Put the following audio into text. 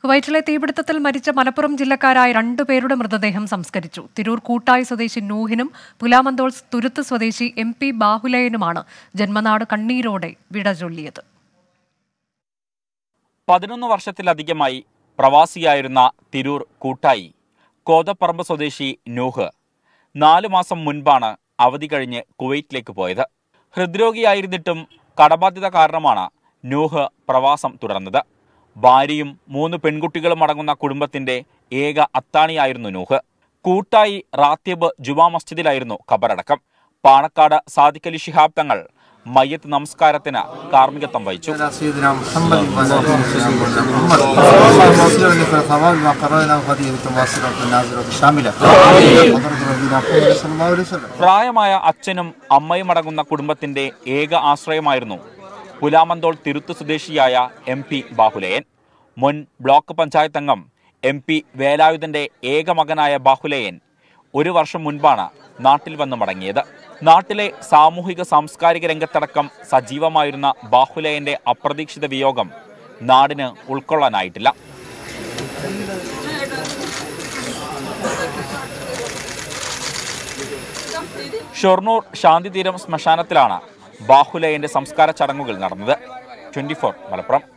കുവൈറ്റിലെ തീപിടുത്തത്തിൽ മരിച്ച മലപ്പുറം ജില്ലക്കാരായ രണ്ടുപേരുടെ മൃതദേഹം സംസ്കരിച്ചു തിരൂർ കൂട്ടായി സ്വദേശി നൂഹിനും പുലാമന്തോൾ തുരുത്ത് സ്വദേശി എം പി ബാഹുലയനുമാണ് ജന്മനാട് കണ്ണീരോടെ വിട ചൊല്ലിയത് പതിനൊന്ന് വർഷത്തിലധികമായി പ്രവാസിയായിരുന്ന തിരൂർ കൂട്ടായി കോതപ്പറമ്പ് സ്വദേശി നൂഹ് നാലു മാസം മുൻപാണ് അവധി കഴിഞ്ഞ് കുവൈറ്റിലേക്ക് പോയത് ഹൃദ്രോഗിയായിരുന്നിട്ടും കടബാധ്യത കാരണമാണ് നൂഹ് പ്രവാസം തുടർന്നത് ഭാര്യയും മൂന്ന് പെൺകുട്ടികളും അടങ്ങുന്ന കുടുംബത്തിന്റെ ഏക അത്താണിയായിരുന്നു നൂഹ് കൂട്ടായി റാത്യബ് ജുമാ മസ്ജിദിലായിരുന്നു ഖബറടക്കം പാണക്കാട് സാദിഖലി ശിഹാബ് തങ്ങൾ മയ്യത്ത് നമസ്കാരത്തിന് കാർമ്മികത്വം വഹിച്ചു على سيدنا محمد وعلى آله سيدنا محمد اللهم اغفر لي في الثواب ما قرأنا وهذه التواصلة النازلة الشاملة وضرب نبينا محمد صلى الله عليه وسلم പ്രായമായ അച്ഛനും അമ്മയും അടങ്ങുന്ന കുടുംബത്തിന്റെ ഏക ആശ്രയമായിരുന്നു പുലാമന്തോൾ തിരുത്ത് സ്വദേശിയായ എം പി ബാഹുലയൻ മുൻ ബ്ലോക്ക് പഞ്ചായത്ത് അംഗം എം പി വേലായുധന്റെ ഏക മകനായ ബാഹുലയൻ ഒരു വർഷം മുൻപാണ് നാട്ടിൽ വന്ന് മടങ്ങിയത് നാട്ടിലെ സാമൂഹിക സാംസ്കാരിക രംഗത്തടക്കം സജീവമായിരുന്ന ബാഹുലയന്റെ അപ്രതീക്ഷിത വിയോഗം നാടിന് ഉൾക്കൊള്ളാനായിട്ടില്ല ഷൊർണൂർ ശാന്തിതീരം ശ്മശാനത്തിലാണ് ബാഹുലയന്റെ സംസ്കാര ചടങ്ങുകൾ നടന്നത് ട്വന്റി മലപ്പുറം